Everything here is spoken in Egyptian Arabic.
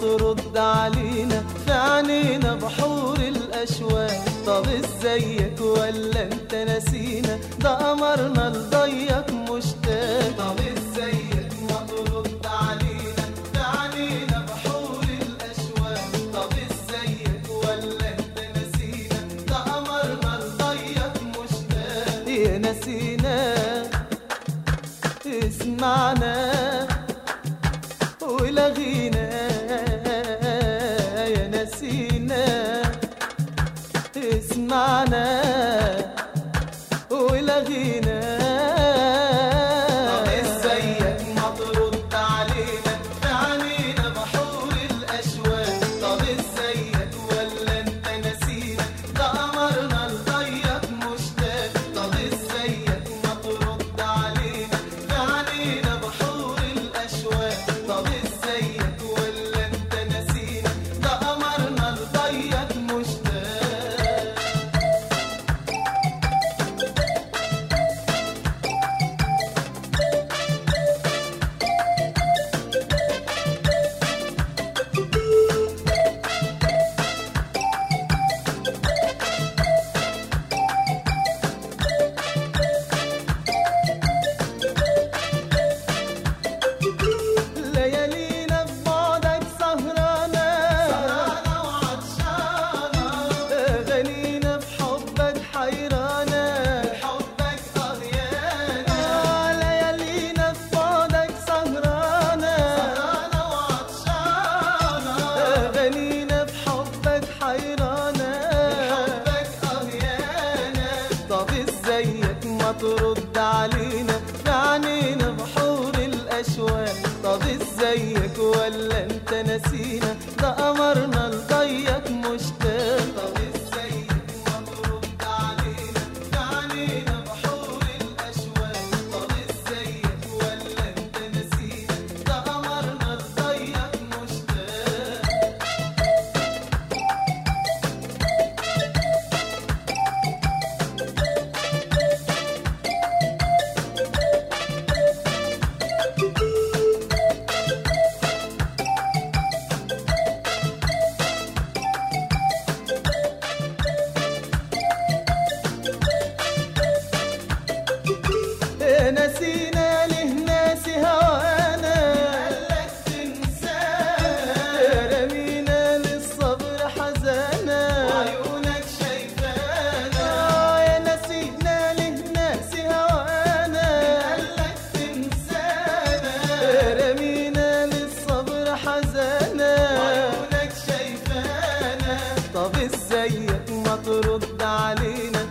ترد علينا في عينينا بحور الاشواق طب ازيك ولا انت نسينا ده قمرنا لضيق مشتاق طب ازيك ما ترد علينا في عينينا بحور الاشواق طب ازيك ولا انت نسينا ده قمرنا لضيق مشتاق يا نسينا اسمعنا ولغينا يا نسينا اسمعنا ولغينا طب ازيك ما ترد علينا في عينينا بحور الاشواق طب ازيك ولا انت نسينا ده قمرنا لضيق مشتاق طب ازيك ما ترد علينا في عينينا بحور الاشواق طب ازيك ولا انت نسينا ده قمرنا لضيق مشتاق ليالينا في بعدك سهرانة سهرانة وعطشانة أغانينا في حبك حيرانة حبك قريانة ليالينا في بعدك سهرانة سهرانة وعطشانة أغانينا في حبك حيرانة حبك قريانة طب ازيك ما ترد علينا في عينينا بحور الاشواق طب ازيك ولا انت نسينا ده قمرنا لضيق مشتاق طب ازيك ما ترد علينا في عينينا بحور الاشواق طب ازيك ولا انت نسينا ده قمرنا لضيق مشتاق نسينا له ناسي هوانا قالك تنسانا رمينا للصبر حزانا وعيونك شايفانا يا نسينا له ناسي هوانا قالك تنسانا رمينا للصبر حزانا وعيونك شايفانا طب ازيك ما ترد علينا